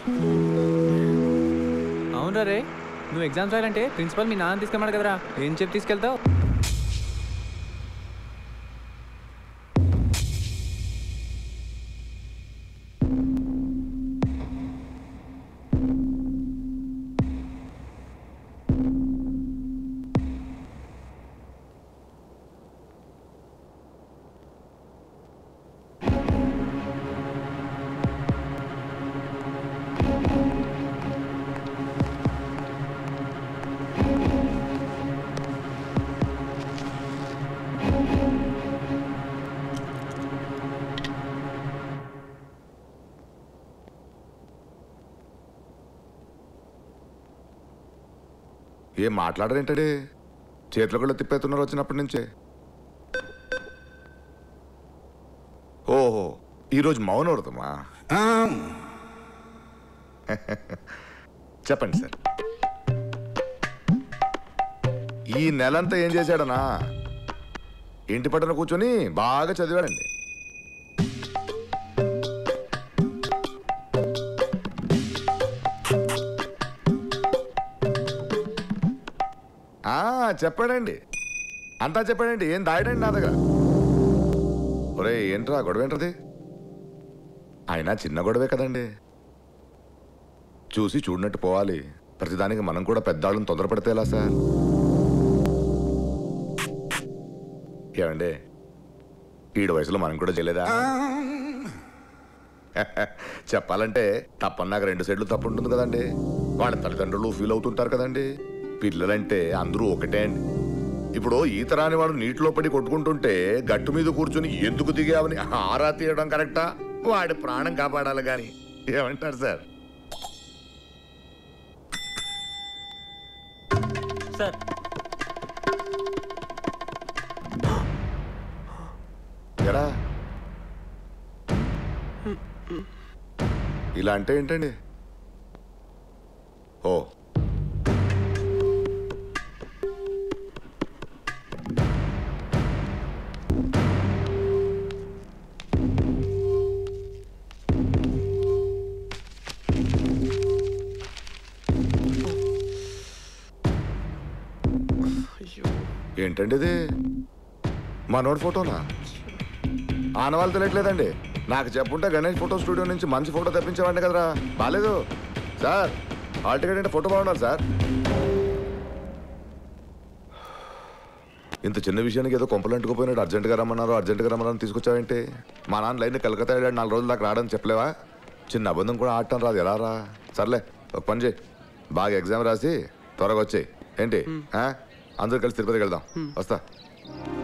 అవునరా రే నువ్వు ఎగ్జామ్స్ రాయాలంటే ప్రిన్సిపల్ మీ నాన్న తీసుకెళ్ళమాడు కదరా ఏం చెప్పి తీసుకెళ్తావు ఏం మాట్లాడరేంటండి చేతిలో కూడా తిప్పేస్తున్నారు వచ్చినప్పటి నుంచే ఓహో ఈరోజు మౌన వ్రతమా చెప్పండి సార్ ఈ నెలంతా ఏం చేశాడనా ఇంటి పట్టున కూర్చొని బాగా చదివాడండి ఆ, చెప్పాడండి అంతా చెప్పాడండి ఏం దాయడండి నా దగ్గర ఒరే ఏంట్రా గొడవ ఏంటది అయినా చిన్న గొడవే కదండి చూసి చూడనట్టు పోవాలి ప్రతిదానికి మనం కూడా పెద్దాళ్ళని తొందరపడితే ఎలా సార్ ఏమండి ఈడు వయసులో మనం కూడా చేయలేదా చెప్పాలంటే తప్పన్నాక రెండు సైడ్లు తప్పు ఉంటుంది కదండి వాళ్ళ తల్లిదండ్రులు ఫీల్ అవుతుంటారు కదండి పిల్లలంటే అందరూ ఒకటే అండి ఇప్పుడు ఈత రాని వాడు నీటిలో పడి కొట్టుకుంటుంటే గట్టు మీద కూర్చుని ఎందుకు దిగావని ఆరా తీయడం కరెక్టా వాడి ప్రాణం కాపాడాలి గాని ఏమంటారు సార్ సార్ ఎరా ఇలా అంటే ఏంటండి ఓ ఏంటండి ఇది మనోడి ఫోటోనా ఆనవాళ్ళు తెలియట్లేదండి నాకు చెప్పుంటే గణేష్ ఫోటో స్టూడియో నుంచి మంచి ఫోటో తెప్పించేవాడిని కదరా బాలేదు సార్ హాల్ టికెట్ అంటే ఫోటో బాగుండాలి సార్ ఇంత చిన్న విషయానికి ఏదో కొంపలంటుకుపోయినాడు అర్జెంట్గా రమ్మన్నారు అర్జెంట్గా రమ్మన్నారు తీసుకొచ్చావేంటి మా నాన్న లైన్ కలకత్తా వెళ్ళాడు నాలుగు రోజుల దాకా రావడం చెప్పలేవా చిన్న అబద్ధం కూడా ఆడటం రాదు ఎలా రా సర్లే ఒక పని చేయి బాగా ఎగ్జామ్ రాసి త్వరగా వచ్చేయి ఏంటి ఆ? అందరూ కలిసి తిరుపతికి వెళ్దాం వస్తా